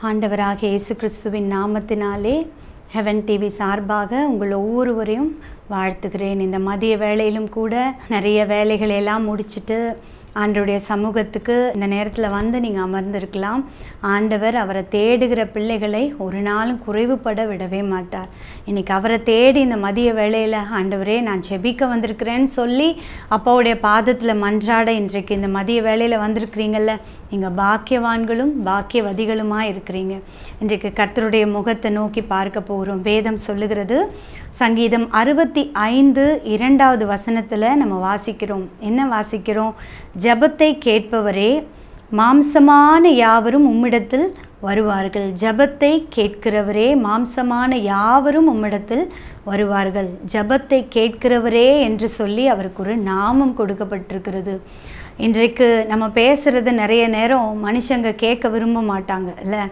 ஆண்டவராக இயேசு கிறிஸ்துவின் நாமத்தினாலே ஹெவன் டிவி சார்பாக உங்கள் ஒவ்வொருவரையும் வாழ்த்துகிறேன் இந்த மதிய வேளையிலும் கூட நிறைய வேலைகளை எல்லாம் முடிச்சிட்டு ஆண்டவருடைய சமூகத்துக்கு இந்த நேரத்தில் வந்து நீங்கள் அமர்ந்திருக்கலாம் ஆண்டவர் அவரை தேடுகிற பிள்ளைகளை ஒரு நாளும் குறைவுபட விடவே மாட்டார் இன்னைக்கு அவரை தேடி இந்த மதிய வேளையில் ஆண்டவரே நான் ஜெபிக்க வந்திருக்கிறேன்னு சொல்லி அப்பாவுடைய பாதத்தில் மன்றாட இன்றைக்கு இந்த மதிய வேளையில் வந்திருக்கிறீங்கல்ல நீங்கள் பாக்கியவான்களும் பாக்கியவதிகளுமாக இருக்கிறீங்க இன்றைக்கு கர்த்தருடைய முகத்தை நோக்கி பார்க்க போகிறோம் வேதம் சொல்லுகிறது சங்கீதம் அறுபத்தி ஐந்து இரண்டாவது வசனத்தில் நம்ம வாசிக்கிறோம் என்ன வாசிக்கிறோம் ஜபத்தை கேட்பவரே மாம்சமான யாவரும் உம்மிடத்தில் வருவார்கள் ஜபத்தை கேட்கிறவரே மாம்சமான யாவரும் உம்மிடத்தில் வருவார்கள் ஜபத்தை கேட்கிறவரே என்று சொல்லி அவருக்கு ஒரு நாமம் கொடுக்கப்பட்டிருக்கிறது இன்றைக்கு நம்ம பேசுகிறது நிறைய நேரம் மனுஷங்க கேட்க விரும்ப மாட்டாங்க இல்லை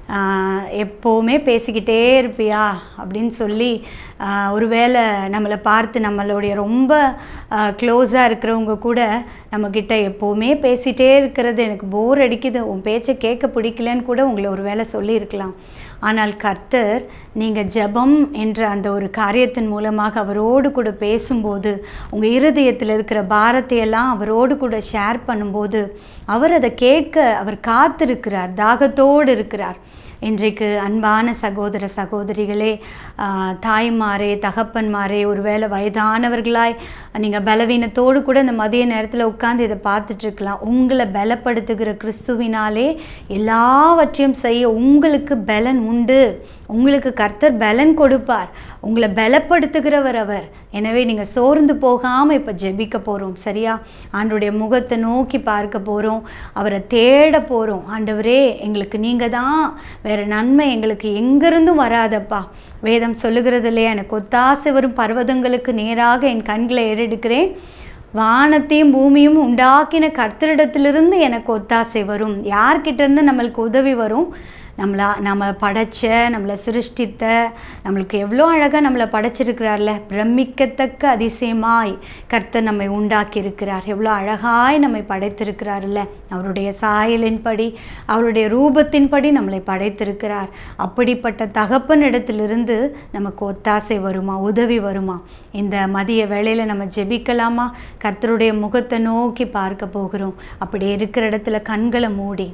எப்போவுமே பேசிக்கிட்டே இருப்பியா அப்படின்னு சொல்லி ஒருவேளை நம்மளை பார்த்து நம்மளுடைய ரொம்ப க்ளோஸாக இருக்கிறவங்க கூட நம்மக்கிட்ட எப்போவுமே பேசிகிட்டே இருக்கிறது எனக்கு போர் அடிக்குது உன் பேச்சை கேட்க பிடிக்கலன்னு கூட உங்களை ஒரு வேளை சொல்லியிருக்கலாம் ஆனால் கர்த்தர் நீங்கள் ஜபம் என்ற அந்த ஒரு காரியத்தின் மூலமாக அவரோடு கூட பேசும்போது உங்கள் இருதயத்தில் இருக்கிற பாரத்தையெல்லாம் அவரோடு கூட ஷேர் பண்ணும்போது அவர் அதை கேட்க அவர் காத்திருக்கிறார் தாகத்தோடு இருக்கிறார் இன்றைக்கு அன்பான சகோதர சகோதரிகளே தாய்மாரே தகப்பன்மாரே ஒருவேளை வயதானவர்களாய் நீங்கள் பலவீனத்தோடு கூட இந்த மதிய நேரத்தில் உட்காந்து இதை பார்த்துட்ருக்கலாம் உங்களை பலப்படுத்துகிற கிறிஸ்துவினாலே எல்லாவற்றையும் செய்ய உங்களுக்கு பலன் உண்டு உங்களுக்கு கர்த்தர் பலன் கொடுப்பார் உங்களை பலப்படுத்துகிறவர் அவர் எனவே நீங்கள் சோர்ந்து போகாமல் இப்போ ஜெபிக்க போகிறோம் சரியா ஆண்டுடைய முகத்தை நோக்கி பார்க்க போகிறோம் அவரை தேட போகிறோம் ஆண்டவரே எங்களுக்கு நீங்கள் தான் வேறு நன்மை எங்களுக்கு எங்கேருந்தும் வராதப்பா வேதம் சொல்லுகிறது இல்லையா எனக்கு ஒத்தாசை வரும் பர்வதங்களுக்கு நேராக என் கண்களை ஏறெடுக்கிறேன் வானத்தையும் பூமியும் உண்டாக்கின கர்த்தரிடத்திலிருந்து எனக்கு ஒத்தாசை வரும் யார்கிட்ட இருந்து நம்மளுக்கு உதவி வரும் நம்மளா நம்ம படைச்ச நம்மளை சிருஷ்டித்த நம்மளுக்கு எவ்வளோ அழகாக நம்மளை படைச்சிருக்கிறார்ல பிரமிக்கத்தக்க அதிசயமாய் கர்த்தர் நம்மை உண்டாக்கி இருக்கிறார் எவ்வளோ அழகாய் நம்மை படைத்திருக்கிறார்ல அவருடைய சாயலின்படி அவருடைய ரூபத்தின்படி நம்மளை படைத்திருக்கிறார் அப்படிப்பட்ட தகப்பனிடத்திலிருந்து நமக்கு ஒத்தாசை வருமா உதவி வருமா இந்த மதிய வேளையில் நம்ம ஜெபிக்கலாமா கர்த்தருடைய முகத்தை நோக்கி பார்க்க போகிறோம் அப்படி இருக்கிற இடத்துல கண்களை மூடி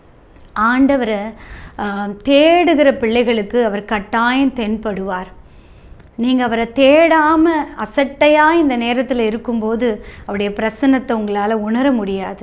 ஆண்டவரை தேடுகிற பிள்ளைகளுக்கு அவர் கட்டாயம் தென்படுவார் நீங்கள் அவரை தேடாமல் அசட்டையாக இந்த நேரத்தில் இருக்கும்போது அவருடைய பிரசன்னத்தை உங்களால் உணர முடியாது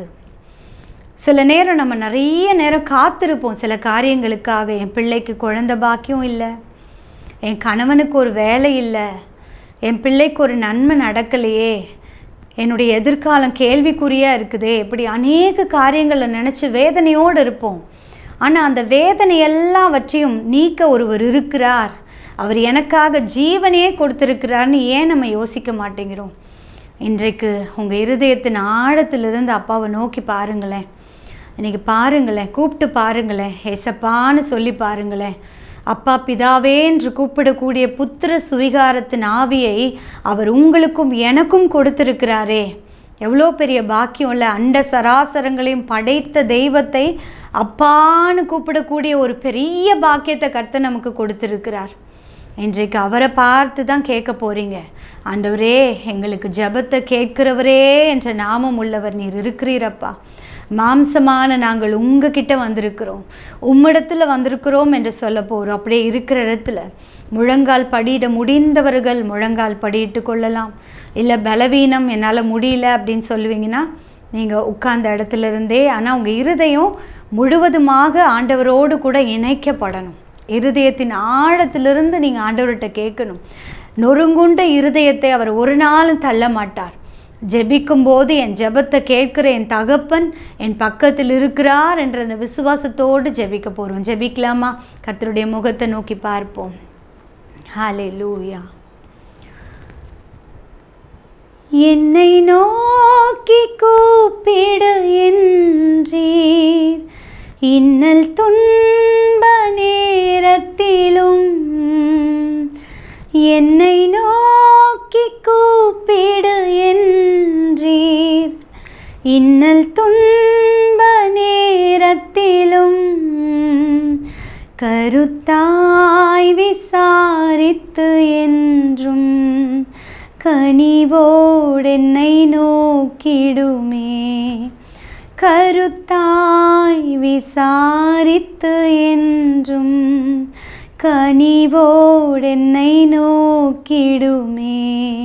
சில நேரம் நம்ம நிறைய நேரம் காத்திருப்போம் சில காரியங்களுக்காக என் பிள்ளைக்கு குழந்த பாக்கியம் இல்லை என் கணவனுக்கு ஒரு வேலை இல்லை என் பிள்ளைக்கு ஒரு நன்மை நடக்கலையே என்னுடைய எதிர்காலம் கேள்விக்குறியாக இருக்குதே இப்படி அநேக காரியங்களை நினச்சி வேதனையோடு இருப்போம் ஆனால் அந்த வேதனை எல்லாவற்றையும் நீக்க ஒருவர் இருக்கிறார் அவர் எனக்காக ஜீவனையே கொடுத்துருக்கிறார்னு ஏன் நம்ம யோசிக்க மாட்டேங்கிறோம் இன்றைக்கு உங்கள் இருதயத்தின் ஆழத்திலிருந்து அப்பாவை நோக்கி பாருங்களேன் இன்றைக்கி பாருங்களேன் கூப்பிட்டு பாருங்களேன் ஏசப்பான்னு சொல்லி பாருங்களேன் அப்பா பிதாவே என்று கூப்பிடக்கூடிய புத்திர சுவிகாரத்தின் ஆவியை அவர் உங்களுக்கும் எனக்கும் கொடுத்திருக்கிறாரே எவ்வளோ பெரிய பாக்கியம் இல்லை அண்ட சராசரங்களையும் படைத்த தெய்வத்தை அப்பான்னு கூப்பிடக்கூடிய ஒரு பெரிய பாக்கியத்தை கர்த்த நமக்கு கொடுத்துருக்கிறார் இன்றைக்கு அவரை பார்த்து தான் கேட்க போகிறீங்க ஆண்டவரே எங்களுக்கு ஜபத்தை கேட்கிறவரே என்ற நாமம் உள்ளவர் நீர் இருக்கிறீரப்பா மாம்சமான நாங்கள் உங்ககிட்ட வந்திருக்கிறோம் உம்மிடத்தில் வந்திருக்கிறோம் என்று சொல்ல போகிறோம் அப்படியே இருக்கிற இடத்துல முழங்கால் படியிட முடிந்தவர்கள் முழங்கால் படியிட்டு கொள்ளலாம் இல்லை பலவீனம் என்னால் முடியல அப்படின்னு சொல்லுவீங்கன்னா நீங்கள் உட்கார்ந்த இடத்துல இருந்தே ஆனால் உங்கள் இருதயம் முழுவதுமாக ஆண்டவரோடு கூட இணைக்கப்படணும் இருதயத்தின் ஆழத்திலிருந்து நீங்கள் ஆண்டவர்கிட்ட கேட்கணும் நொறுங்குண்ட இருதயத்தை அவர் ஒரு நாளும் தள்ள மாட்டார் ஜெபிக்கும் போது என் ஜெபத்தை கேட்கிற என் தகப்பன் என் பக்கத்தில் இருக்கிறார் என்ற அந்த விசுவாசத்தோடு ஜெபிக்க போகிறோம் ஜெபிக்கலாமா கர்த்தருடைய முகத்தை நோக்கி பார்ப்போம் ஹாலே லூயா என்னை நோக்கி கூப்பிடு என்றீர் இன்னல் துன்ப நேரத்திலும் என்னை நோக்கி கூப்பிடு என்றீர் இன்னல் துன்ப நேரத்திலும் கருத்தாய் விசாரித்து என்றும் கனிவோடென்னை நோக்கிடுமே கருத்தாய் விசாரித்து என்றும் கனிவோடென்னை நோக்கிடுமே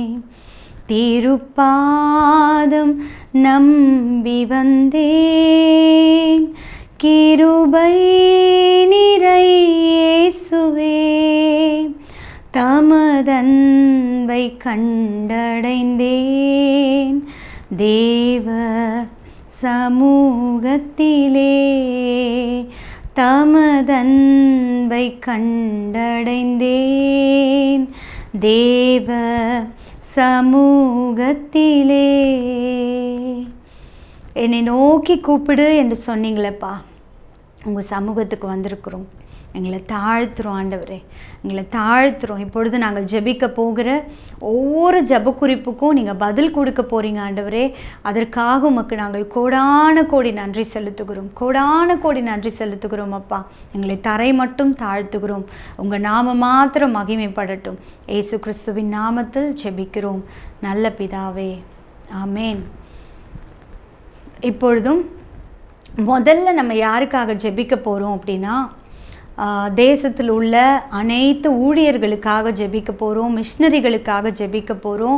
திருப்பாதம் நம்பி வந்தேன் கிருபை நிறையேசுவே தமதன்பை கண்டடைந்தேன் தேவ சமூகத்திலே தமதன்பை கண்டடைந்தேன் தேவ சமூகத்திலே என்னை நோக்கி கூப்பிடு என்று சொன்னீங்களேப்பா உங்கள் சமூகத்துக்கு வந்திருக்கிறோம் எங்களை தாழ்த்துறோம் ஆண்டவரே எங்களை தாழ்த்துறோம் இப்பொழுது நாங்கள் ஜெபிக்க போகிற ஒவ்வொரு ஜெப குறிப்புக்கும் நீங்கள் பதில் கொடுக்க போகிறீங்க ஆண்டவரே அதற்காக உமக்கு நாங்கள் கோடான கோடி நன்றி செலுத்துகிறோம் கோடான கோடி நன்றி செலுத்துகிறோம் அப்பா எங்களை தரை மட்டும் தாழ்த்துகிறோம் உங்கள் நாம மாத்திரம் மகிமைப்படட்டும் ஏசு கிறிஸ்துவின் நாமத்தில் ஜெபிக்கிறோம் நல்ல பிதாவே ஆமேன் இப்பொழுதும் முதல்ல நம்ம யாருக்காக ஜெபிக்க போகிறோம் அப்படின்னா ஆஹ், தேசத்தில் உள்ள அனைத்து ஊழியர்களுக்காக ஜெபிக்க போகிறோம் மிஷினரிகளுக்காக ஜெபிக்க போகிறோம்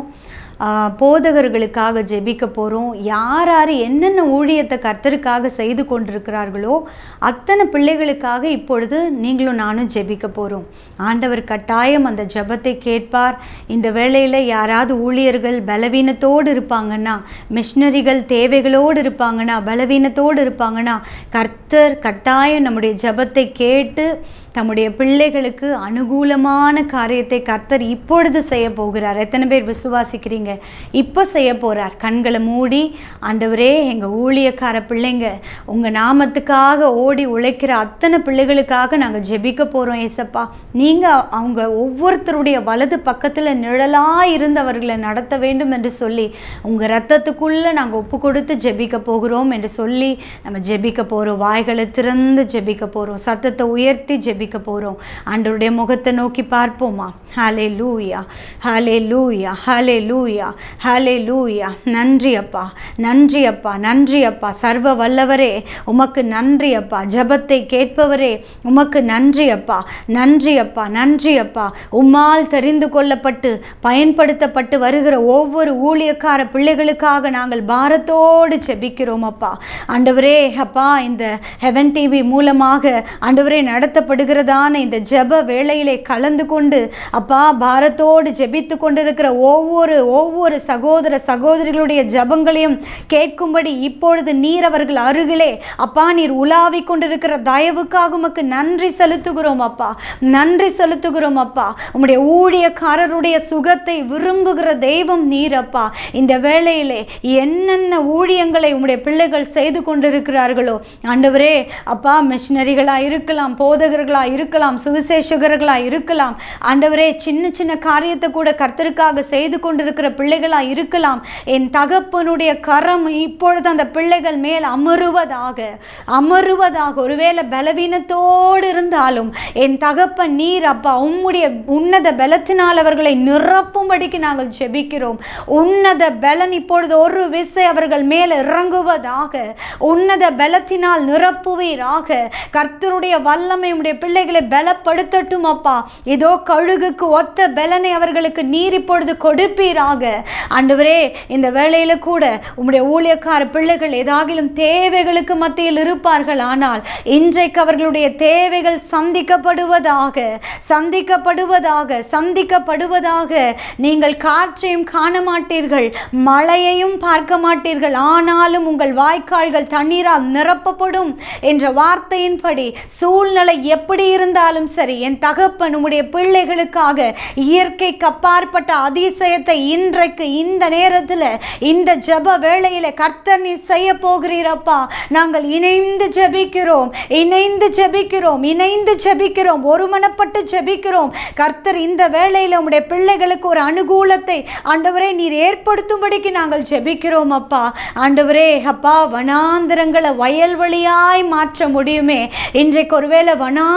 போதகர்களுக்காக ஜெபிக்க போகிறோம் யார் யார் என்னென்ன ஊழியத்தை கர்த்தருக்காக செய்து கொண்டிருக்கிறார்களோ அத்தனை பிள்ளைகளுக்காக இப்பொழுது நீங்களும் நானும் ஜெபிக்க போகிறோம் ஆண்டவர் கட்டாயம் அந்த ஜெபத்தை கேட்பார் இந்த வேளையில் யாராவது ஊழியர்கள் பலவீனத்தோடு இருப்பாங்கன்னா மிஷினரிகள் தேவைகளோடு இருப்பாங்கன்னா பலவீனத்தோடு இருப்பாங்கன்னா கர்த்தர் கட்டாயம் நம்முடைய ஜெபத்தை கேட்டு தம்முடைய பிள்ளைகளுக்கு அனுகூலமான காரியத்தை கர்த்தர் இப்பொழுது செய்ய போகிறார் எத்தனை பேர் விசுவாசிக்கிறீங்க இப்போ செய்ய போகிறார் கண்களை மூடி ஆண்டவரே எங்கள் ஊழியக்கார பிள்ளைங்க உங்கள் நாமத்துக்காக ஓடி உழைக்கிற அத்தனை பிள்ளைகளுக்காக நாங்கள் ஜெபிக்க போகிறோம் ஏசப்பா நீங்கள் அவங்க ஒவ்வொருத்தருடைய வலது பக்கத்தில் நிழலாக இருந்தவர்களை நடத்த வேண்டும் என்று சொல்லி உங்கள் ரத்தத்துக்குள்ளே நாங்கள் ஒப்பு கொடுத்து ஜெபிக்க போகிறோம் என்று சொல்லி நம்ம ஜெபிக்க போகிறோம் வாய்களை திறந்து ஜெபிக்க போகிறோம் சத்தத்தை உயர்த்தி ஜெபிக்க போகிறோம் ஆண்டவருடைய முகத்தை நோக்கி பார்ப்போமா ஹாலே லூயா ஹாலே லூயா ஹாலே லூயா ஹாலே லூயா நன்றி அப்பா நன்றி அப்பா நன்றி அப்பா சர்வ வல்லவரே உமக்கு நன்றி அப்பா ஜெபத்தை கேட்பவரே உமக்கு நன்றி அப்பா நன்றி அப்பா நன்றி அப்பா உம்மால் தெரிந்து கொள்ளப்பட்டு பயன்படுத்தப்பட்டு வருகிற ஒவ்வொரு ஊழியக்கார பிள்ளைகளுக்காக நாங்கள் பாரத்தோடு ஜெபிக்கிறோம் அப்பா ஆண்டவரே அப்பா இந்த ஹெவன் டிவி மூலமாக ஆண்டவரே நடத்தப்படுகிறதான இந்த ஜெப வேளையிலே கலந்து கொண்டு அப்பா பாரத்தோடு ஜெபித்து கொண்டிருக்கிற ஒவ்வொரு ஒவ்வொரு சகோதர சகோதரிகளுடைய ஜெபங்களையும் கேட்கும்படி இப்பொழுது நீர் அவர்கள் அருகிலே அப்பா நீர் உலாவிக் கொண்டிருக்கிற தயவுக்காக உமக்கு நன்றி செலுத்துகிறோம் அப்பா நன்றி செலுத்துகிறோம் அப்பா உம்முடைய ஊழியக்காரருடைய சுகத்தை விரும்புகிற தெய்வம் நீர் அப்பா இந்த வேளையிலே என்னென்ன ஊழியங்களை உம்முடைய பிள்ளைகள் செய்து கொண்டிருக்கிறார்களோ ஆண்டவரே அப்பா மிஷினரிகளாக இருக்கலாம் போதகர்களாக இருக்கலாம் சுவிசேஷகர்களாக இருக்கலாம் ஆண்டவரே சின்ன சின்ன காரியத்தை கூட கர்த்தருக்காக செய்து கொண்டிருக்கிற பிள்ளைகளாக இருக்கலாம் என் தகப்பனுடைய கரம் இப்பொழுது அந்த பிள்ளைகள் மேல் அமருவதாக அமருவதாக ஒருவேளை பலவீனத்தோடு இருந்தாலும் என் தகப்பன் நீர் அப்பா உம்முடைய உன்னத பலத்தினால் அவர்களை நிரப்பும்படிக்கு நாங்கள் ஜெபிக்கிறோம் உன்னத பலன் இப்பொழுது ஒரு விசை அவர்கள் மேல் இறங்குவதாக உன்னத பலத்தினால் நிரப்புவீராக கர்த்தருடைய வல்லமை உம்முடைய பிள்ளைகளை பலப்படுத்தட்டும் அப்பா இதோ கழுகுக்கு ஒத்த பலனை அவர்களுக்கு நீர் இப்பொழுது கொடுப்பீராக ஆண்டவரே இந்த வேளையில கூட உம்முடைய ஊழியக்கார பிள்ளைகள் ஏதாகிலும் தேவைகளுக்கு மத்தியில் இருப்பார்கள் ஆனால் இன்றைக்கு அவர்களுடைய தேவைகள் சந்திக்கப்படுவதாக சந்திக்கப்படுவதாக சந்திக்கப்படுவதாக நீங்கள் காற்றையும் காண மாட்டீர்கள் மழையையும் பார்க்க மாட்டீர்கள் ஆனாலும் உங்கள் வாய்க்கால்கள் தண்ணீரால் நிரப்பப்படும் என்ற வார்த்தையின்படி சூழ்நிலை எப்படி இருந்தாலும் சரி என் தகப்பன் உம்முடைய பிள்ளைகளுக்காக இயற்கைக்கு அப்பாற்பட்ட அதிசயத்தை இன்றைக்கு இந்த நேரத்தில் இந்த ஜெப வேளையில கர்த்தர் நீர் செய்ய போகிறீரப்பா நாங்கள் இணைந்து ஜெபிக்கிறோம் இணைந்து ஜெபிக்கிறோம் இணைந்து ஜெபிக்கிறோம் ஒருமனப்பட்டு ஜெபிக்கிறோம் கர்த்தர் இந்த வேளையில உம்முடைய பிள்ளைகளுக்கு ஒரு அனுகூலத்தை ஆண்டவரே நீர் ஏற்படுத்தும்படிக்கு நாங்கள் ஜெபிக்கிறோம் அப்பா ஆண்டவரே அப்பா வனாந்திரங்களை வயல்வெளியாய் மாற்ற முடியுமே இன்றைக்கு ஒருவேளை வனாந்திர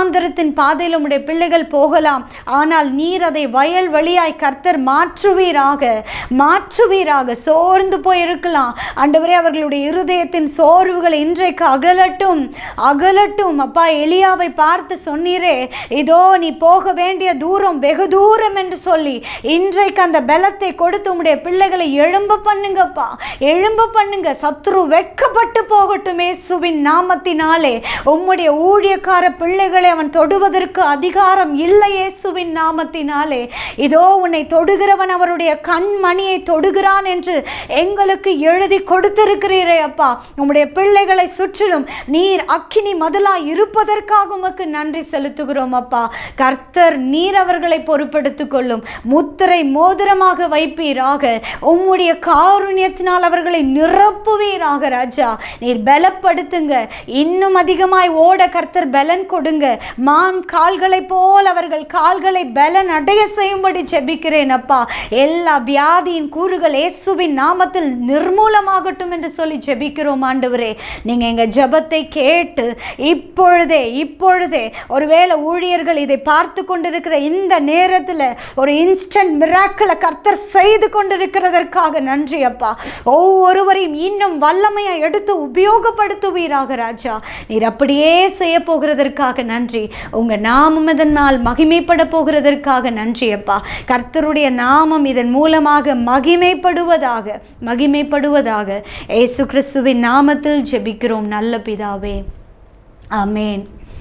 வனாந்தரத்தின் பாதையில் உம்முடைய பிள்ளைகள் போகலாம் ஆனால் நீர் அதை வயல் வழியாய் கர்த்தர் மாற்றுவீராக மாற்றுவீராக சோர்ந்து போயிருக்கலாம் ஆண்டவரே அவர்களுடைய இருதயத்தின் சோர்வுகளை இன்றைக்கு அகலட்டும் அகலட்டும் அப்பா எலியாவை பார்த்து சொன்னீரே இதோ நீ போக வேண்டிய தூரம் வெகு தூரம் என்று சொல்லி இன்றைக்கு அந்த பலத்தை கொடுத்து உம்முடைய பிள்ளைகளை எழும்ப பண்ணுங்கப்பா எழும்ப பண்ணுங்க சத்ரு வெட்கப்பட்டு போகட்டும் இயேசுவின் நாமத்தினாலே உம்முடைய ஊழியக்கார பிள்ளைகளை அவன் தொடுவதற்கு அதிகாரம் இல்லை இயேசுவின் நாமத்தினாலே இதோ உன்னை தொடுகிறவன் அவருடைய கண்மணியை தொடுகிறான் என்று எங்களுக்கு எழுதி கொடுத்திருக்கிறீரே அப்பா உம்முடைய பிள்ளைகளை சுற்றிலும் நீர் அக்கினி மதலாய் இருப்பதற்காக உமக்கு நன்றி செலுத்துகிறோம் அப்பா கர்த்தர் நீர் அவர்களை பொறுப்படுத்திக் கொள்ளும் முத்திரை மோதிரமாக வைப்பீராக உம்முடைய காருண்யத்தினால் அவர்களை நிரப்புவீராக ராஜா நீர் பலப்படுத்துங்க இன்னும் அதிகமாய் ஓட கர்த்தர் பலன் கொடுங்க மான் கால்களைப் போல் அவர்கள் கால்களை பலன் அடைய செய்யும்படி ஜெபிக்கிறேன் அப்பா எல்லா வியாதியின் கூறுகள் இயேசுவின் நாமத்தில் நிர்மூலமாகட்டும் என்று சொல்லி ஜெபிக்கிறோம் ஆண்டவரே நீங்க எங்க ஜெபத்தை கேட்டு இப்பொழுதே இப்பொழுதே ஒருவேளை ஊழியர்கள் இதை பார்த்து கொண்டிருக்கிற இந்த நேரத்தில் ஒரு இன்ஸ்டன்ட் மிராக்களை கர்த்தர் செய்து கொண்டிருக்கிறதற்காக நன்றி அப்பா ஒவ்வொருவரையும் இன்னும் வல்லமையை எடுத்து உபயோகப்படுத்துவீராக ராஜா நீர் அப்படியே செய்ய போகிறதற்காக நன்றி உங்க நாமம் இதனால் மகிமைப்பட போகிறதற்காக நன்றி அப்பா கர்த்தருடைய நாமம் இதன் மூலமாக மகிமைப்படுவதாக மகிமைப்படுவதாக இயேசு கிறிஸ்துவின் நாமத்தில் ஜெபிக்கிறோம் நல்ல பிதாவே ஆமேன்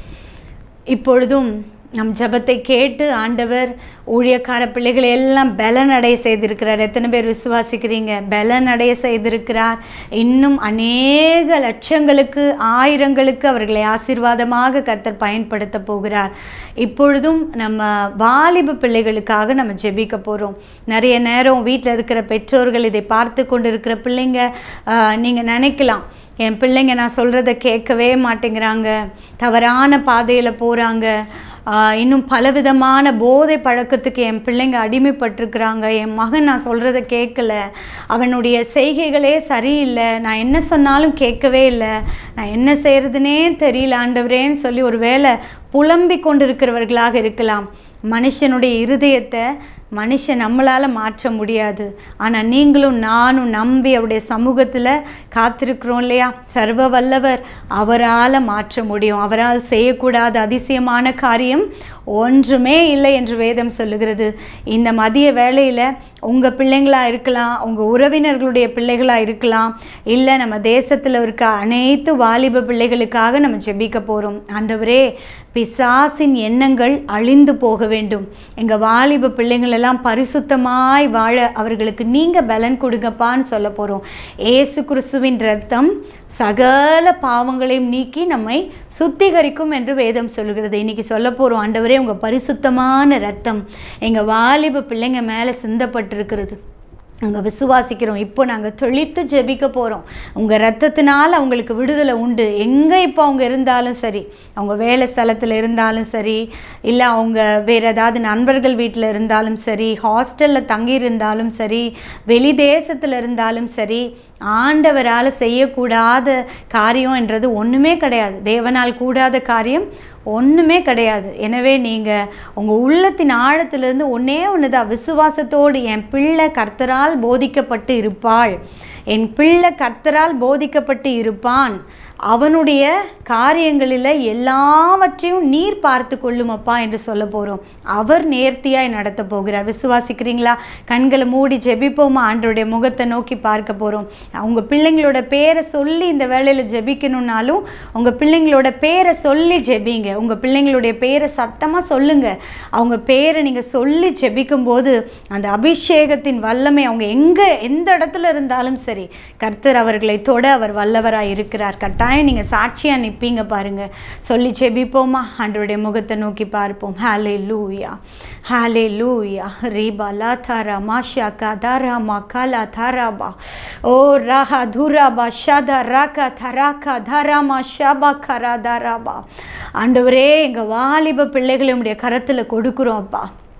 இப்பொழுதும் நம் ஜெபத்தை கேட்டு ஆண்டவர் ஊழியக்கார பிள்ளைகளை எல்லாம் பலன் அடைய செய்திருக்கிறார் எத்தனை பேர் விசுவாசிக்கிறீங்க பலன் அடைய செய்திருக்கிறார் இன்னும் அநேக லட்சங்களுக்கு ஆயிரங்களுக்கு அவர்களை ஆசீர்வாதமாக கர்த்தர் பயன்படுத்த போகிறார் இப்பொழுதும் நம்ம வாலிப பிள்ளைகளுக்காக நம்ம ஜெபிக்க போகிறோம் நிறைய நேரம் வீட்டில் இருக்கிற பெற்றோர்கள் இதை பார்த்து கொண்டு இருக்கிற பிள்ளைங்க நீங்கள் நினைக்கலாம் என் பிள்ளைங்க நான் சொல்கிறத கேட்கவே மாட்டேங்கிறாங்க தவறான பாதையில் போகிறாங்க ஆஹ் இன்னும் பலவிதமான போதை பழக்கத்துக்கு என் பிள்ளைங்க அடிமைப்பட்டிருக்கிறாங்க என் மகன் நான் சொல்கிறத கேட்கல அவனுடைய செய்கைகளே சரியில்லை நான் என்ன சொன்னாலும் கேட்கவே இல்லை நான் என்ன செய்கிறதுனே தெரியல ஆண்டவரேன்னு சொல்லி ஒரு வேளை புலம்பிக் கொண்டிருக்கிறவர்களாக இருக்கலாம் மனுஷனுடைய இருதயத்தை மனுஷன் நம்மளால் மாற்ற முடியாது ஆனால் நீங்களும் நானும் நம்பி அவருடைய சமூகத்தில் காத்திருக்கிறோம் இல்லையா சர்வ வல்லவர் அவரால் மாற்ற முடியும் அவரால் செய்யக்கூடாத அதிசயமான காரியம் ஒன்றுமே இல்லை என்று வேதம் சொல்லுகிறது இந்த மதிய வேளையில் உங்கள் பிள்ளைங்களாக இருக்கலாம் உங்கள் உறவினர்களுடைய பிள்ளைகளாக இருக்கலாம் இல்லை நம்ம தேசத்தில் இருக்க அனைத்து வாலிப பிள்ளைகளுக்காக நம்ம ஜெபிக்க போகிறோம் ஆண்டவரே பிசாசின் எண்ணங்கள் அழிந்து போக வேண்டும் எங்கள் வாலிப பிள்ளைங்களெல்லாம் பரிசுத்தமாய் வாழ அவர்களுக்கு நீங்கள் பலன் கொடுங்கப்பான்னு சொல்ல போகிறோம் ஏசு கிறிஸ்துவின் ரத்தம் சகல பாவங்களையும் நீக்கி நம்மை சுத்திகரிக்கும் என்று வேதம் சொல்லுகிறது இன்னைக்கு சொல்ல போகிறோம் ஆண்டவரே உங்கள் பரிசுத்தமான ரத்தம் எங்கள் வாலிப பிள்ளைங்க மேலே சிந்தப்பட்டிருக்கிறது நாங்கள் விசுவாசிக்கிறோம் இப்போ நாங்கள் தெளித்து ஜெபிக்க போகிறோம் உங்கள் ரத்தத்தினால் அவங்களுக்கு விடுதலை உண்டு எங்கே இப்போ அவங்க இருந்தாலும் சரி அவங்க வேலை ஸ்தலத்தில் இருந்தாலும் சரி இல்லை அவங்க வேறு ஏதாவது நண்பர்கள் வீட்டில் இருந்தாலும் சரி ஹாஸ்டலில் தங்கி இருந்தாலும் சரி வெளி தேசத்தில் இருந்தாலும் சரி ஆண்டவரால் செய்யக்கூடாத காரியம் என்றது ஒன்றுமே கிடையாது தேவனால் கூடாத காரியம் ஒன்றுமே கிடையாது எனவே நீங்கள் உங்கள் உள்ளத்தின் ஆழத்திலிருந்து ஒன்றே ஒன்று தான் விசுவாசத்தோடு என் பிள்ளை கர்த்தரால் போதிக்கப்பட்டு இருப்பாள் என் பிள்ளை கர்த்தரால் போதிக்கப்பட்டு இருப்பான் அவனுடைய காரியங்களில் எல்லாவற்றையும் நீர் பார்த்து கொள்ளுமப்பா என்று சொல்ல போகிறோம் அவர் நேர்த்தியாய் நடத்த போகிறார் விசுவாசிக்கிறீங்களா கண்களை மூடி ஜெபிப்போமா ஆண்டருடைய முகத்தை நோக்கி பார்க்க போகிறோம் அவங்க பிள்ளைங்களோட பேரை சொல்லி இந்த வேலையில் ஜெபிக்கணும்னாலும் உங்கள் பிள்ளைங்களோட பேரை சொல்லி ஜெபிங்க உங்கள் பிள்ளைங்களுடைய பேரை சத்தமாக சொல்லுங்கள் அவங்க பேரை நீங்கள் சொல்லி ஜெபிக்கும்போது அந்த அபிஷேகத்தின் வல்லமை அவங்க எங்கே எந்த இடத்துல இருந்தாலும் சரி கர்த்தர் அவர்களை தொட அவர் வல்லவராய் இருக்கிறார் கட்டாயம் நீங்கள் சாட்சியாக நிற்பீங்க பாருங்க சொல்லி ஜெபிப்போமா ஆண்டவருடைய முகத்தை நோக்கி பார்ப்போம் ஹாலே லூயா ஹாலே லூயா ரீபா லா தாரா மாஷா கதாரா மகாலா தாராபா ஓ ராஹா துராபா ஷதா ராகா தராகா தாராமா ஷாபா கரா தாராபா ஆண்டவரே எங்கள் வாலிப பிள்ளைகளை உடைய கரத்தில் கொடுக்குறோம் அப்பா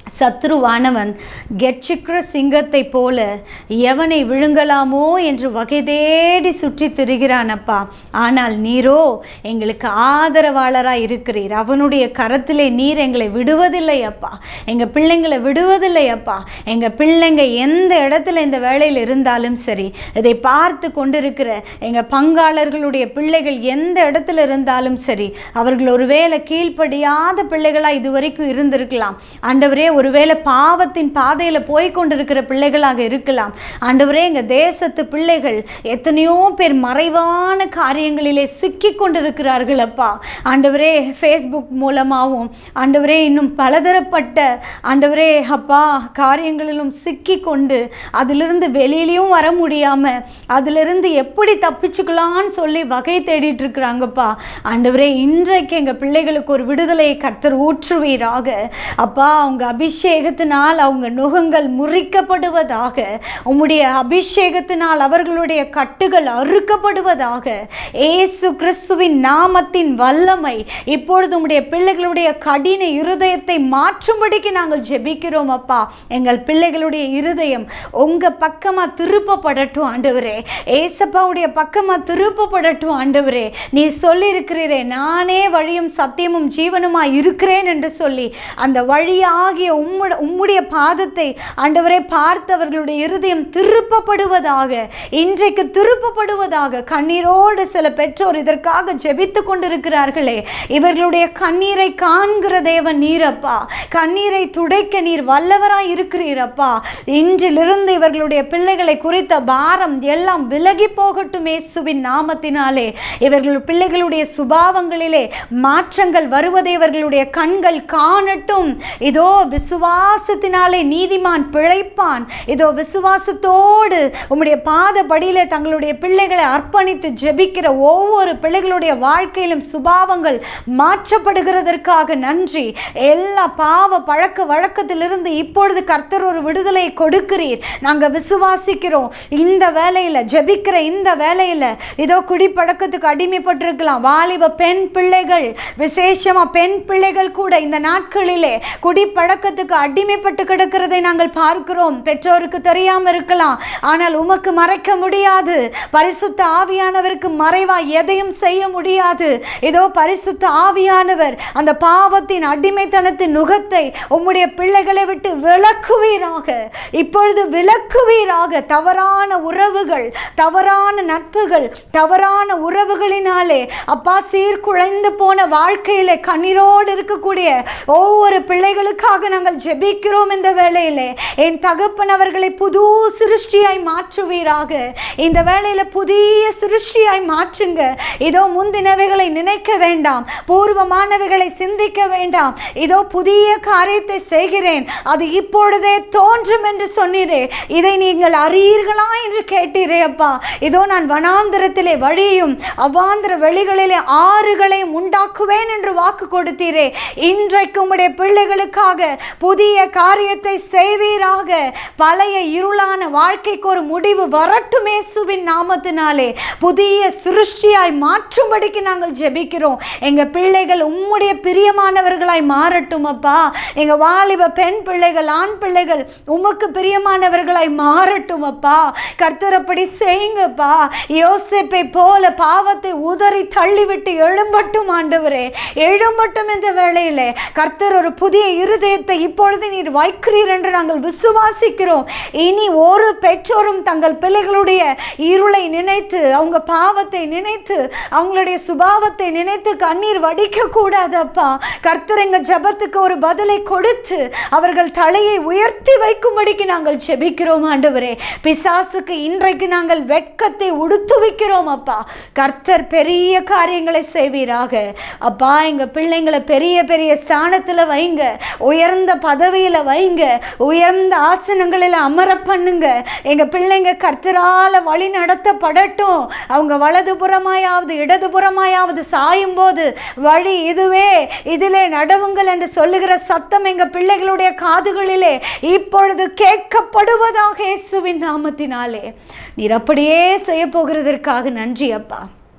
சத்ருவானவன் கெட்சிக்கிற சிங்கத்தை போல எவனை விழுங்கலாமோ என்று வகை தேடி சுற்றி திரிகிறானப்பா ஆனால் நீரோ எங்களுக்கு ஆதரவாளராக இருக்கிறீர் அவனுடைய கரத்திலே நீர் எங்களை விடுவதில்லை அப்பா எங்கள் பிள்ளைங்களை விடுவதில்லை அப்பா எங்கள் பிள்ளைங்க எந்த இடத்துல இந்த வேலையில் இருந்தாலும் சரி இதை பார்த்து கொண்டிருக்கிற எங்கள் பங்காளர்களுடைய பிள்ளைகள் எந்த இடத்துல இருந்தாலும் சரி அவர்கள் ஒருவேளை கீழ்ப்படியாத பிள்ளைகளாக இதுவரைக்கும் இருந்திருக்கலாம் ஆண்டவரே ஒருவேளை பாவத்தின் பாதையில் போய் கொண்டிருக்கிற பிள்ளைகளாக இருக்கலாம் ஆண்டவரே எங்கள் தேசத்து பிள்ளைகள் எத்தனையோ பேர் மறைவான காரியங்களிலே சிக்கி கொண்டிருக்கிறார்கள் அப்பா ஆண்டவரே ஃபேஸ்புக் மூலமாகவும் ஆண்டவரே இன்னும் பலதரப்பட்ட ஆண்டவரே அப்பா காரியங்களிலும் சிக்கி கொண்டு அதிலிருந்து வெளியிலையும் வர முடியாமல் அதிலிருந்து எப்படி தப்பிச்சுக்கலான்னு சொல்லி வகை தேடிட்டு இருக்கிறாங்கப்பா ஆண்டவரே இன்றைக்கு எங்கள் பிள்ளைகளுக்கு ஒரு விடுதலையை கர்த்தர் ஊற்றுவீராக அப்பா அவங்க அபிஷேகத்தினால் அவங்க நுகங்கள் முறிக்கப்படுவதாக உம்முடைய அபிஷேகத்தினால் அவர்களுடைய கட்டுகள் அறுக்கப்படுவதாக ஏசு கிறிஸ்துவின் நாமத்தின் வல்லமை இப்பொழுது உம்முடைய பிள்ளைகளுடைய கடின இருதயத்தை மாற்றும்படிக்கு நாங்கள் ஜெபிக்கிறோம் அப்பா எங்கள் பிள்ளைகளுடைய இருதயம் உங்க பக்கமா திருப்பப்படட்டும் ஆண்டவரே ஏசப்பாவுடைய பக்கமா திருப்பப்படட்டும் ஆண்டவரே நீ சொல்லியிருக்கிறீரே நானே வழியும் சத்தியமும் ஜீவனுமா இருக்கிறேன் என்று சொல்லி அந்த வழியாகிய உம்முட உம்முடைய பாதத்தை ஆண்டவரே பார்த்தவர்களுடைய இருதயம் திருப்பப்படுவதாக இன்றைக்கு திருப்பப்படுவதாக கண்ணீரோடு சில பெற்றோர் இதற்காக ஜெபித்து கொண்டிருக்கிறார்களே இவர்களுடைய கண்ணீரை காண்கிற தேவன் நீரப்பா கண்ணீரை துடைக்க நீர் வல்லவராய் இருக்கிறீரப்பா இன்றிலிருந்து இவர்களுடைய பிள்ளைகளை குறித்த பாரம் எல்லாம் விலகி போகட்டும் இயேசுவின் நாமத்தினாலே இவர்கள் பிள்ளைகளுடைய சுபாவங்களிலே மாற்றங்கள் வருவதை இவர்களுடைய கண்கள் காணட்டும் இதோ விசுவாசத்தினாலே நீதிமான் பிழைப்பான் இதோ விசுவாசத்தோடு உம்முடைய பாதபடியிலே தங்களுடைய பிள்ளைகளை அர்ப்பணித்து ஜெபிக்கிற ஒவ்வொரு பிள்ளைகளுடைய வாழ்க்கையிலும் சுபாவங்கள் மாற்றப்படுகிறதற்காக நன்றி எல்லா பாவ பழக்க வழக்கத்திலிருந்து இப்பொழுது கர்த்தர் ஒரு விடுதலை கொடுக்கிறீர் நாங்கள் விசுவாசிக்கிறோம் இந்த வேலையில் ஜெபிக்கிற இந்த வேலையில் இதோ குடிப்பழக்கத்துக்கு அடிமைப்பட்டிருக்கலாம் வாலிப பெண் பிள்ளைகள் விசேஷமா பெண் பிள்ளைகள் கூட இந்த நாட்களிலே குடிப்பழக்கத்துக்கு அடிமைப்பட்டு கிடக்கிறதை நாங்கள் பார்க்கிறோம் பெற்றோருக்கு தெரியாம இருக்கலாம் ஆனால் உமக்கு மறைக்க முடியாது பரிசுத்த ஆவியானவருக்கு மறைவா எதையும் செய்ய முடியாது இதோ பரிசுத்த ஆவியானவர் அந்த பாவத்தின் அடிமைத்தனத்தின் நுகத்தை உம்முடைய பிள்ளைகளை விட்டு விலக்குவீராக இப்பொழுது விலக்குவீராக தவறான உறவுகள் தவறான நட்புகள் தவறான உறவுகளினாலே அப்பா சீர்குழைந்து போன வாழ்க்கையிலே கண்ணீரோடு இருக்கக்கூடிய ஒவ்வொரு பிள்ளைகளுக்காக நாங்கள் ஜெபிக்கிறோம் இந்த வேளையிலே என் தகப்பன் அவர்களை புது சிருஷ்டியாய் மாற்றுவீராக இந்த வேளையில புதிய சிருஷ்டியாய் மாற்றுங்க இதோ முந்தினவைகளை நினைக்க வேண்டாம் பூர்வமானவைகளை சிந்திக்க வேண்டாம் இதோ புதிய காரியத்தை செய்கிறேன் அது இப்பொழுதே தோன்றும் என்று சொன்னீரே இதை நீங்கள் அறியீர்களா என்று கேட்டீரே அப்பா இதோ நான் வனாந்திரத்திலே வழியும் அவ்வாந்திர வெளிகளிலே ஆறுகளையும் உண்டாக்குவேன் என்று வாக்கு கொடுத்தீரே இன்றைக்கு உம்முடைய பிள்ளைகளுக்காக புதிய காரியத்தை செய்வீராக பழைய இருளான வாழ்க்கைக்கு ஒரு முடிவு வரட்டும் இயேசுவின் நாமத்தினாலே புதிய சிருஷ்டியாய் மாற்றும்படிக்கு நாங்கள் ஜெபிக்கிறோம் எங்க பிள்ளைகள் உம்முடைய பிரியமானவர்களாய் மாறட்டும் அப்பா எங்க வாலிப பெண் பிள்ளைகள் ஆண் பிள்ளைகள் உமக்கு பிரியமானவர்களாய் மாறட்டும் அப்பா கர்த்தரப்படி செய்யுங்கப்பா யோசேப்பை போல பாவத்தை உதறி தள்ளிவிட்டு எழும்பட்டும் ஆண்டவரே எழும்பட்டும் இந்த வேளையிலே கர்த்தர் ஒரு புதிய இருதயத்தை இப்பொழுது நீர் வைக்கிறீர் என்று நாங்கள் விசுவாசிக்கிறோம் இனி ஒரு பெற்றோரும் தங்கள் பிள்ளைகளுடைய இருளை நினைத்து அவங்க பாவத்தை நினைத்து அவங்களுடைய சுபாவத்தை நினைத்து கண்ணீர் வடிக்க கூடாதப்பா கர்த்தர் எங்க ஜெபத்துக்கு ஒரு பதிலை கொடுத்து அவர்கள் தலையை உயர்த்தி வைக்கும்படிக்கு நாங்கள் ஜெபிக்கிறோம் ஆண்டவரே பிசாசுக்கு இன்றைக்கு நாங்கள் வெட்கத்தை உடுத்து வைக்கிறோம் அப்பா கர்த்தர் பெரிய காரியங்களை செய்வீராக அப்பா எங்க பிள்ளைங்களை பெரிய பெரிய ஸ்தானத்துல வைங்க உயர்ந்த பதவியில வைங்க உயர்ந்த ஆசனங்களில் அமர பண்ணுங்க எங்க பிள்ளைங்க கர்த்தரால வழி நடத்தப்படட்டும் அவங்க வலதுபுறமாயாவது இடதுபுறமாயாவது சாயும் போது வழி இதுவே இதிலே நடவுங்கள் என்று சொல்லுகிற சத்தம் எங்க பிள்ளைகளுடைய காதுகளிலே இப்பொழுது கேட்கப்படுவதாக இயேசுவின் நாமத்தினாலே நீர் அப்படியே செய்ய போகிறதற்காக நன்றி அப்பா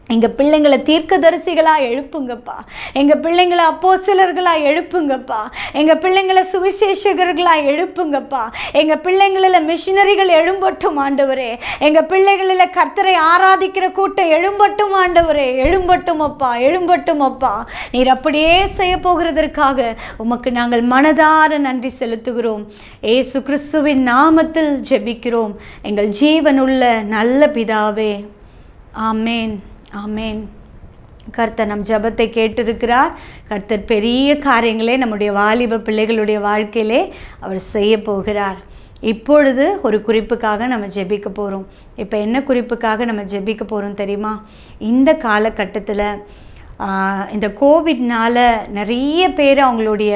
எங்கள் பிள்ளைங்களை தீர்க்கதரிசிகளாக எழுப்புங்கப்பா எங்கள் பிள்ளைங்களை அப்போஸ்தலர்களாக எழுப்புங்கப்பா எங்கள் பிள்ளைங்களை சுவிசேஷகர்களாக எழுப்புங்கப்பா எங்கள் பிள்ளைங்களில் மிஷினரிகள் எழும்பட்டும் ஆண்டவரே எங்கள் பிள்ளைகளில் கர்த்தரை ஆராதிக்கிற கூட்டம் எழும்பட்டும் ஆண்டவரே எழும்பட்டும் அப்பா எழும்பட்டும் அப்பா நீர் அப்படியே செய்ய போகிறதற்காக உமக்கு நாங்கள் மனதார நன்றி செலுத்துகிறோம் ஏசு கிறிஸ்துவின் நாமத்தில் ஜெபிக்கிறோம் எங்கள் ஜீவனுள்ள நல்ல பிதாவே ஆமேன் ஆமேன் கர்த்தர் நம் ஜெபத்தை கேட்டிருக்கிறார் கர்த்தர் பெரிய காரியங்களே நம்முடைய வாலிப பிள்ளைகளுடைய வாழ்க்கையிலே அவர் செய்ய போகிறார் இப்பொழுது ஒரு குறிப்புக்காக நம்ம ஜெபிக்க போகிறோம் இப்போ என்ன குறிப்புக்காக நம்ம ஜெபிக்க போகிறோம் தெரியுமா இந்த காலகட்டத்தில் ஆஹ், இந்த கோவிட்னால நிறைய பேர் அவங்களுடைய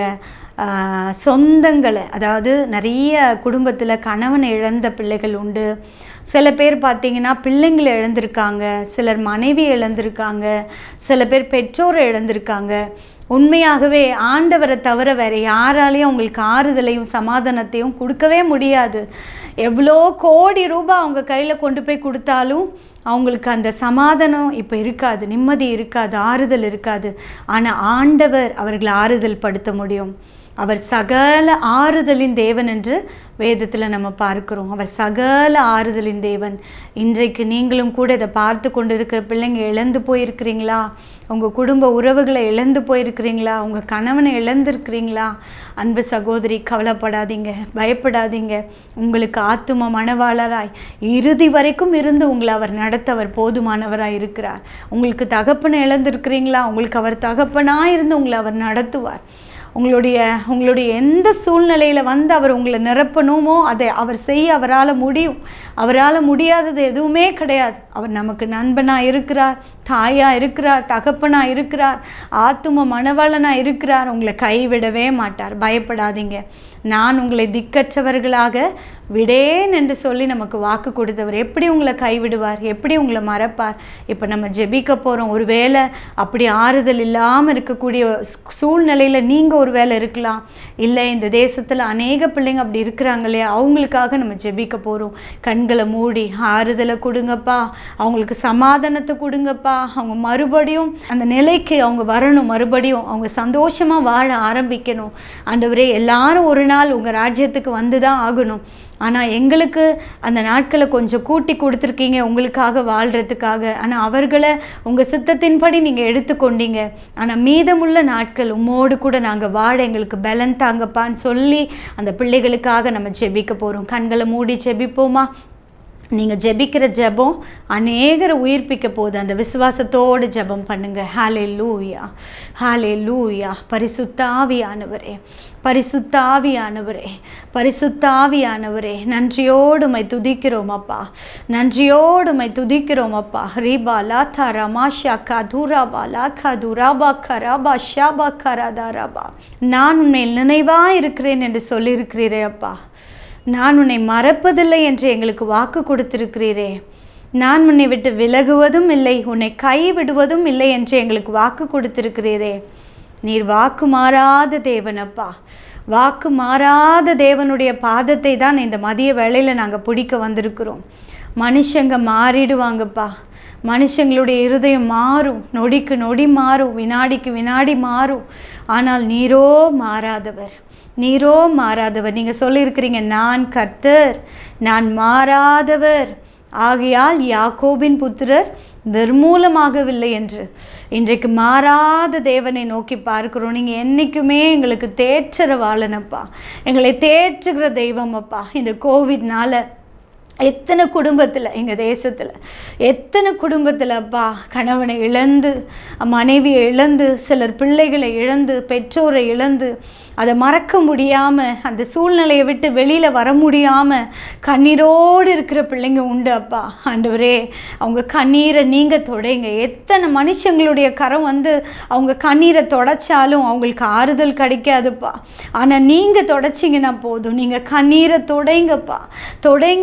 ஆஹ், சொந்தங்களை அதாவது நிறைய குடும்பத்தில் கணவனை இழந்த பிள்ளைகள் உண்டு சில பேர் பார்த்தீங்கன்னா பிள்ளைங்களை இழந்திருக்காங்க சிலர் மனைவி இழந்திருக்காங்க சில பேர் பெற்றோரை இழந்திருக்காங்க உண்மையாகவே ஆண்டவரை தவிர வேறு யாராலையும் அவங்களுக்கு ஆறுதலையும் சமாதானத்தையும் கொடுக்கவே முடியாது எவ்வளோ கோடி ரூபாய் அவங்க கையில் கொண்டு போய் கொடுத்தாலும் அவங்களுக்கு அந்த சமாதானம் இப்போ இருக்காது நிம்மதி இருக்காது ஆறுதல் இருக்காது ஆனால் ஆண்டவர் அவர்களை ஆறுதல் படுத்த முடியும் அவர் சகல ஆறுதலின் தேவன் என்று வேதத்தில் நம்ம பார்க்கிறோம் அவர் சகல ஆறுதலின் தேவன் இன்றைக்கு நீங்களும் கூட இதை பார்த்து கொண்டு இருக்கிற பிள்ளைங்க இழந்து போயிருக்கிறீங்களா உங்கள் குடும்ப உறவுகளை இழந்து போயிருக்கிறீங்களா உங்கள் கணவனை இழந்திருக்கிறீங்களா அன்பு சகோதரி கவலைப்படாதீங்க பயப்படாதீங்க உங்களுக்கு ஆத்தும மனவாளராய் இறுதி வரைக்கும் இருந்து உங்களை அவர் நடத்த அவர் போதுமானவராய் இருக்கிறார் உங்களுக்கு தகப்பனை இழந்திருக்கிறீங்களா உங்களுக்கு அவர் தகப்பனாக இருந்து உங்களை அவர் நடத்துவார் உங்களுடைய உங்களுடைய எந்த சூழ்நிலையில் வந்து அவர் உங்களை நிரப்பணுமோ அதை அவர் செய்ய அவரால் முடியும் அவரால் முடியாதது எதுவுமே கிடையாது அவர் நமக்கு நண்பனாக இருக்கிறார் தாயாக இருக்கிறார் தகப்பனாக இருக்கிறார் ஆத்தும மணவாளனாக இருக்கிறார் உங்களை கைவிடவே மாட்டார் பயப்படாதீங்க நான் உங்களை திக்கற்றவர்களாக விடேன் என்று சொல்லி நமக்கு வாக்கு கொடுத்தவர் எப்படி உங்களை கைவிடுவார் எப்படி உங்களை மறப்பார் இப்போ நம்ம ஜெபிக்க போகிறோம் ஒருவேளை அப்படி ஆறுதல் இல்லாமல் இருக்கக்கூடிய சூழ்நிலையில் நீங்கள் ஒரு வேளை இருக்கலாம் இல்லை இந்த தேசத்தில் அநேக பிள்ளைங்க அப்படி இருக்கிறாங்க இல்லையா அவங்களுக்காக நம்ம ஜெபிக்க போகிறோம் கண்களை மூடி ஆறுதலை கொடுங்கப்பா அவங்களுக்கு சமாதானத்தை கொடுங்கப்பா அவங்க மறுபடியும் அந்த நிலைக்கு அவங்க வரணும் மறுபடியும் அவங்க சந்தோஷமாக வாழ ஆரம்பிக்கணும் ஆண்டவரே எல்லாரும் ஒரு நாள் உங்கள் ராஜ்யத்துக்கு வந்து தான் ஆகணும் ஆனால் எங்களுக்கு அந்த நாட்களை கொஞ்சம் கூட்டி கொடுத்துருக்கீங்க உங்களுக்காக வாழ்கிறதுக்காக ஆனால் அவர்களை உங்கள் சித்தத்தின்படி நீங்கள் எடுத்துக்கொண்டீங்க ஆனால் மீதமுள்ள நாட்கள் உம்மோடு கூட நாங்கள் வாழ எங்களுக்கு பலன் தாங்கப்பான்னு சொல்லி அந்த பிள்ளைகளுக்காக நம்ம ஜெபிக்க போகிறோம் கண்களை மூடி ஜெபிப்போமா நீங்கள் ஜெபிக்கிற ஜெபம் அநேகரை உயிர்ப்பிக்க போகுது அந்த விசுவாசத்தோடு ஜெபம் பண்ணுங்க ஹாலே லூயா ஹாலே லூயா பரிசுத்தாவியானவரே பரிசுத்தாவியானவரே பரிசுத்தாவியானவரே நன்றியோடு மை துதிக்கிறோம் அப்பா நன்றியோடு மை துதிக்கிறோம் அப்பா ரீபா லாத்தா ரமாஷா கதுராபா லாக்கா துராபா கராபா ஷாபா கராதாராபா நான் உன்மேல் நினைவாக இருக்கிறேன் என்று சொல்லியிருக்கிறீரே அப்பா நான் உன்னை மறப்பதில்லை என்று எங்களுக்கு வாக்கு கொடுத்திருக்கிறீரே நான் உன்னை விட்டு விலகுவதும் இல்லை உன்னை கைவிடுவதும் இல்லை என்று எங்களுக்கு வாக்கு கொடுத்திருக்கிறீரே நீர் வாக்கு மாறாத தேவனப்பா வாக்கு மாறாத தேவனுடைய பாதத்தை தான் இந்த மதிய வேளையில் நாங்கள் பிடிக்க வந்திருக்கிறோம் மனுஷங்க மாறிடுவாங்கப்பா மனுஷங்களுடைய இருதயம் மாறும் நொடிக்கு நொடி மாறும் வினாடிக்கு வினாடி மாறும் ஆனால் நீரோ மாறாதவர் நீரோ மாறாதவர் நீங்கள் சொல்லியிருக்கிறீங்க நான் கர்த்தர் நான் மாறாதவர் ஆகையால் யாக்கோபின் புத்திரர் நிர்மூலமாகவில்லை என்று இன்றைக்கு மாறாத தேவனை நோக்கி பார்க்கிறோம் நீங்கள் என்றைக்குமே எங்களுக்கு தேற்றுற வாழனப்பா எங்களை தேற்றுகிற தெய்வம் அப்பா இந்த கோவிட்னால எத்தனை குடும்பத்தில் எங்கள் தேசத்தில் எத்தனை குடும்பத்தில் அப்பா கணவனை இழந்து மனைவியை இழந்து சிலர் பிள்ளைகளை இழந்து பெற்றோரை இழந்து அதை மறக்க முடியாமல் அந்த சூழ்நிலையை விட்டு வெளியில் வர முடியாமல் கண்ணீரோடு இருக்கிற பிள்ளைங்க உண்டு அப்பா ஆண்டவரே அவங்க கண்ணீரை நீங்கள் தொடைங்க எத்தனை மனுஷங்களுடைய கரம் வந்து அவங்க கண்ணீரை தொடச்சாலும் அவங்களுக்கு ஆறுதல் கிடைக்காதுப்பா ஆனால் நீங்கள் தொடச்சிங்கன்னா போதும் நீங்கள் கண்ணீரை தொடைங்கப்பா தொடைங்கப்பா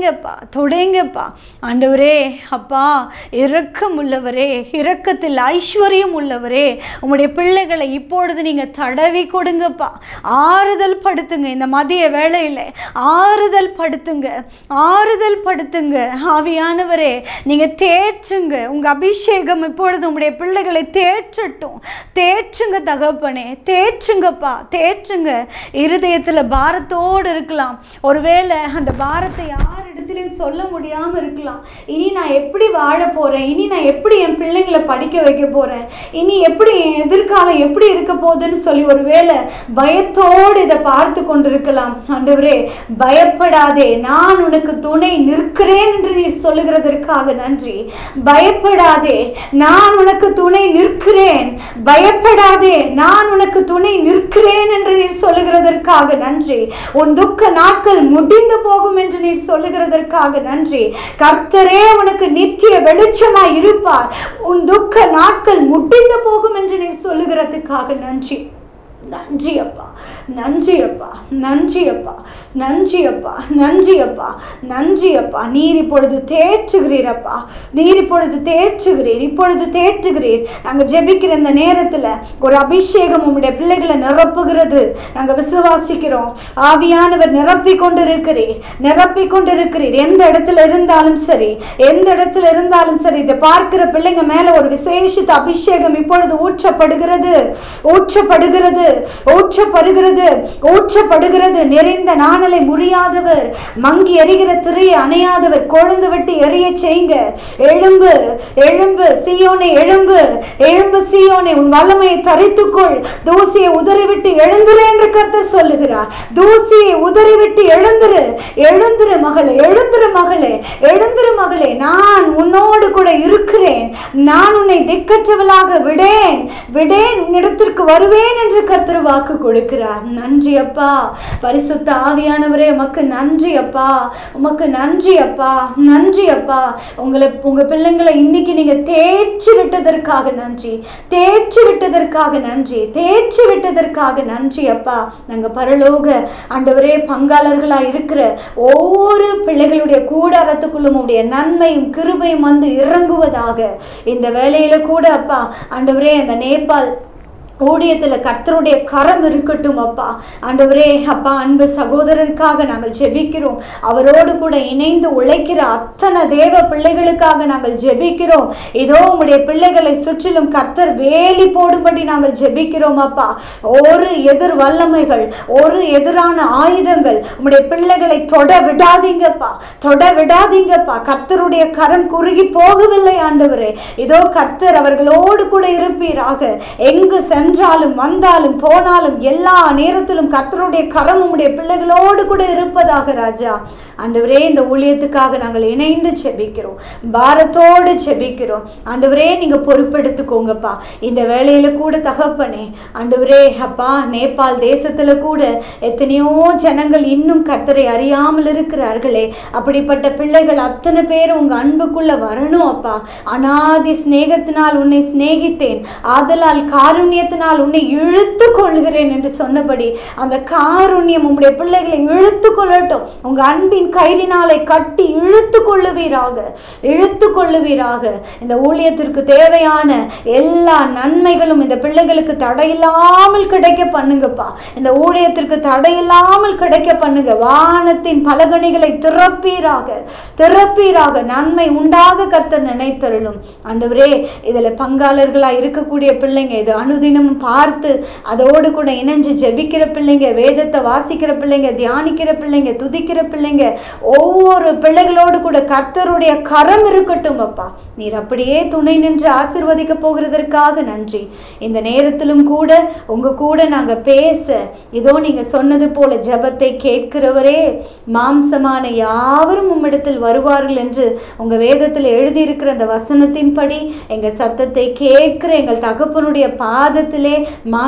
தொடைங்கப்பா ஆண்டவரே அப்பா இரக்கம் உள்ளவரே இரக்கத்தில் ஐஸ்வர்யம் உள்ளவரே உம்முடைய பிள்ளைகளை இப்பொழுது நீங்கள் தடவி கொடுங்கப்பா ஆறுதல் படுத்துங்க இந்த மதிய வேளையில் ஆறுதல் படுத்துங்க ஆறுதல் படுத்துங்க ஆவியானவரே நீங்கள் தேற்றுங்க உங்கள் அபிஷேகம் இப்பொழுது உங்களுடைய பிள்ளைகளை தேற்றட்டும் தேற்றுங்க தகப்பனே தேற்றுங்கப்பா தேற்றுங்க இருதயத்தில் பாரத்தோடு இருக்கலாம் ஒருவேளை அந்த பாரத்தை யாரிடத்துலையும் சொல்ல முடியாமல் இருக்கலாம் இனி நான் எப்படி வாழ போகிறேன் இனி நான் எப்படி என் பிள்ளைங்களை படிக்க வைக்க போகிறேன் இனி எப்படி என் எதிர்காலம் எப்படி இருக்க போகுதுன்னு சொல்லி ஒருவேளை பயத்தோடு இதை பார்த்து கொண்டிருக்கலாம் ஆண்டவரே பயப்படாதே நான் உனக்கு துணை நிற்கிறேன் என்று நீ சொல்லுகிறதற்காக நன்றி பயப்படாதே நான் உனக்கு துணை நிற்கிறேன் பயப்படாதே நான் உனக்கு துணை நிற்கிறேன் என்று நீர் சொல்லுகிறதற்காக நன்றி உன் துக்க நாட்கள் முடிந்து போகும் என்று நீர் சொல்லுகிறதற்காக நன்றி கர்த்தரே உனக்கு நித்திய வெளிச்சமாய் இருப்பார் உன் துக்க நாட்கள் முடிந்து போகும் என்று நீர் சொல்லுகிறதுக்காக நன்றி நன்றி அப்பா நன்றி அப்பா நன்றி அப்பா நன்றி அப்பா நன்றி அப்பா நன்றி அப்பா நீர் இப்பொழுது தேற்றுகிறீரப்பா நீர் இப்பொழுது தேற்றுகிறீர் இப்பொழுது தேற்றுகிறீர் நாங்கள் ஜெபிக்கிற இந்த நேரத்தில் ஒரு அபிஷேகம் உம்முடைய பிள்ளைகளை நிரப்புகிறது நாங்கள் விசுவாசிக்கிறோம் ஆவியானவர் நிரப்பி கொண்டிருக்கிறீர் நிரப்பி கொண்டிருக்கிறீர் எந்த இடத்துல இருந்தாலும் சரி எந்த இடத்துல இருந்தாலும் சரி இதை பார்க்கிற பிள்ளைங்க மேல ஒரு விசேஷித்த அபிஷேகம் இப்பொழுது ஊற்றப்படுகிறது ஊற்றப்படுகிறது ஊற்றப்படுகிறது ஊற்றப்படுகிறது நிறைந்த நாணலை முறியாதவர் மங்கி எரிகிற திரையை அணையாதவர் கொழுந்து விட்டு எரிய செய்யுங்க எழும்பு எழும்பு சீயோனை எழும்பு எழும்பு சீயோனை உன் வல்லமையை தரித்துக்கொள் தூசியை உதறிவிட்டு எழுந்துரு என்று கர்த்தர் சொல்லுகிறார் தூசியை உதறிவிட்டு எழுந்துரு எழுந்துரு மகளே எழுந்துரு மகளே எழுந்துரு மகளே நான் உன்னோடு கூட இருக்கிறேன் நான் உன்னை திக்கற்றவளாக விடேன் விடேன் உன்னிடத்திற்கு வருவேன் என்று கர்த்தர் வாக்கு கொடுக்கிறார் நன்றி அப்பா பரிசுத்த ஆவியானவரே உமக்கு நன்றி அப்பா உமக்கு நன்றி அப்பா நன்றி அப்பா உங்களை உங்க பிள்ளைங்களை இன்னைக்கு நீங்க தேற்றி விட்டதற்காக நன்றி தேற்றி விட்டதற்காக நன்றி தேற்றி விட்டதற்காக நன்றி அப்பா நாங்க பரலோக ஆண்டவரே பங்காளர்களா இருக்கிற ஒவ்வொரு பிள்ளைகளுடைய கூடாரத்துக்குள்ளும் உடைய நன்மையும் கிருபையும் வந்து இறங்குவதாக இந்த வேலையில கூட அப்பா ஆண்டவரே அந்த நேபாள் ஊழியத்தில் கர்த்தருடைய கரம் இருக்கட்டும் அப்பா ஆண்டவரே அப்பா அன்பு சகோதரருக்காக நாங்கள் ஜெபிக்கிறோம் அவரோடு கூட இணைந்து உழைக்கிற அத்தனை தேவ பிள்ளைகளுக்காக நாங்கள் ஜெபிக்கிறோம் இதோ உம்முடைய பிள்ளைகளை சுற்றிலும் கர்த்தர் வேலி போடும்படி நாங்கள் ஜெபிக்கிறோம் அப்பா ஒரு எதிர் வல்லமைகள் ஒரு எதிரான ஆயுதங்கள் உம்முடைய பிள்ளைகளை தொட விடாதீங்கப்பா தொட விடாதீங்கப்பா கர்த்தருடைய கரம் குறுகி போகவில்லை ஆண்டவரே இதோ கர்த்தர் அவர்களோடு கூட இருப்பீராக எங்கு சென்றாலும் வந்தாலும் போனாலும் எல்லா நேரத்திலும் கர்த்தருடைய கரம் உம்முடைய பிள்ளைகளோடு கூட இருப்பதாக ராஜா ஆண்டவரே இந்த ஊழியத்துக்காக நாங்கள் இணைந்து செபிக்கிறோம் பாரத்தோடு செபிக்கிறோம் ஆண்டவரே நீங்கள் பொறுப்பெடுத்துக்கோங்கப்பா இந்த வேலையில கூட தகப்பனே ஆண்டவரே அப்பா நேபாள் தேசத்துல கூட எத்தனையோ ஜனங்கள் இன்னும் கர்த்தரை அறியாமல் இருக்கிறார்களே அப்படிப்பட்ட பிள்ளைகள் அத்தனை பேரும் உங்க அன்புக்குள்ள வரணும் அப்பா அனாதி சிநேகத்தினால் உன்னை சிநேகித்தேன் ஆதலால் காருண்யத்தினால் உன்னை இழுத்து கொள்கிறேன் என்று சொன்னபடி அந்த காருண்யம் உம்முடைய பிள்ளைகளை இழுத்து கொள்ளட்டும் உங்க அன்பின் கயிறினாலை கட்டி இழுத்து கொள்ளுவீராக இழுத்து கொள்ளுவீராக இந்த ஊழியத்திற்கு தேவையான எல்லா நன்மைகளும் இந்த பிள்ளைகளுக்கு தடையில்லாமல் கிடைக்க பண்ணுங்கப்பா இந்த ஊழியத்திற்கு தடையில்லாமல் கிடைக்க பண்ணுங்க வானத்தின் பலகணிகளை திறப்பீராக திறப்பீராக நன்மை உண்டாக கர்த்தர் நினைத்தருளும் ஆண்டவரே இதில் பங்காளர்களாக இருக்கக்கூடிய பிள்ளைங்க இது அனுதினமும் பார்த்து அதோடு கூட இணைஞ்சு ஜெபிக்கிற பிள்ளைங்க வேதத்தை வாசிக்கிற பிள்ளைங்க தியானிக்கிற பிள்ளைங்க துதிக்கிற பிள்ளைங்க ஒவ்வொரு பிள்ளைகளோடு கூட கர்த்தருடைய கரம் இருக்கட்டும் அப்பா நீர் அப்படியே துணை நின்று ஆசிர்வதிக்க போகிறதற்காக நன்றி இந்த நேரத்திலும் கூட உங்க கூட நாங்க பேச இதோ நீங்க சொன்னது போல ஜெபத்தை கேட்கிறவரே மாம்சமான யாவரும் உம்மிடத்தில் வருவார்கள் என்று உங்க வேதத்தில் எழுதியிருக்கிற அந்த வசனத்தின்படி எங்க சத்தத்தை கேட்கிற எங்கள் தகப்பனுடைய பாதத்திலே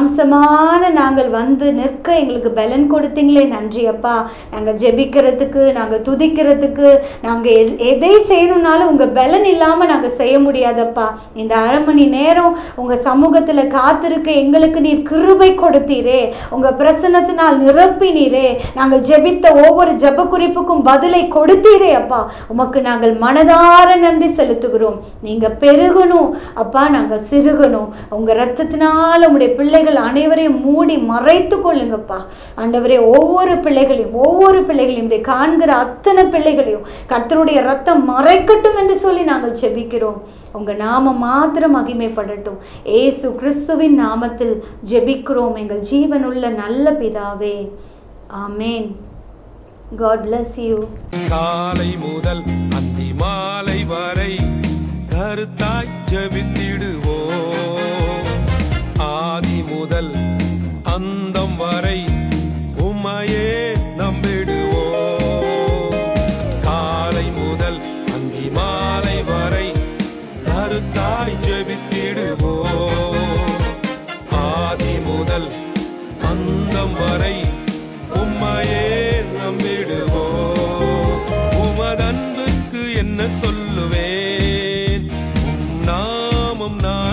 மாம்சமான நாங்கள் வந்து நிற்க எங்களுக்கு பலன் கொடுத்தீங்களே நன்றி அப்பா நாங்கள் ஜெபிக்கிறதுக்கு நாங்கள் துதிக்கிறதுக்கு நாங்கள் எதை செய்யணும்னாலும் உங்கள் பலன் இல்லாமல் நாங்கள் செய்ய முடியாதப்பா இந்த அரை மணி நேரம் உங்கள் சமூகத்தில் காத்திருக்க எங்களுக்கு நீர் கிருபை கொடுத்தீரே உங்கள் பிரசன்னத்தினால் நிரப்பினீரே நாங்கள் ஜெபித்த ஒவ்வொரு ஜெப குறிப்புக்கும் பதிலை கொடுத்தீரே அப்பா உமக்கு நாங்கள் மனதார நன்றி செலுத்துகிறோம் நீங்கள் பெருகணும் அப்பா நாங்கள் சிறுகணும் உங்கள் ரத்தத்தினால் உங்களுடைய பிள்ளைகள் அனைவரையும் மூடி மறைத்து கொள்ளுங்கப்பா ஆண்டவரே ஒவ்வொரு பிள்ளைகளையும் ஒவ்வொரு பிள்ளைகளையும் இதை காண்கிற அத்தனை பிள்ளைகளையும் கர்த்தருடைய ரத்தம் மறைக்கட்டும் என்று சொல்லி நாங்கள் செபிக்கிறோம் உங்க நாமம் மாத்திரம் மகிமைப்படட்டும் ஏசு கிறிஸ்துவின் நாமத்தில் ஜெபிக்கிறோம் எங்கள் ஜீவனுள்ள நல்ல பிதாவே ஆமேன் காட் bless யூ காலை முதல் அந்தி மாலை வரை கருத்தாய் ஜெபித்திடுவோ ஆதி முதல் அந்தம் வரை உம்மையே நம்பிடுவோ காலை முதல் அந்தி மாலை வரை கருத்தாய் ஜெபித்திடுவோ ஆதி முதல் அந்தம் வரை உம்மையே நம்பிடுவோ உமதன்புக்கு என்ன சொல்லுவேன் உம் நாமம் நான்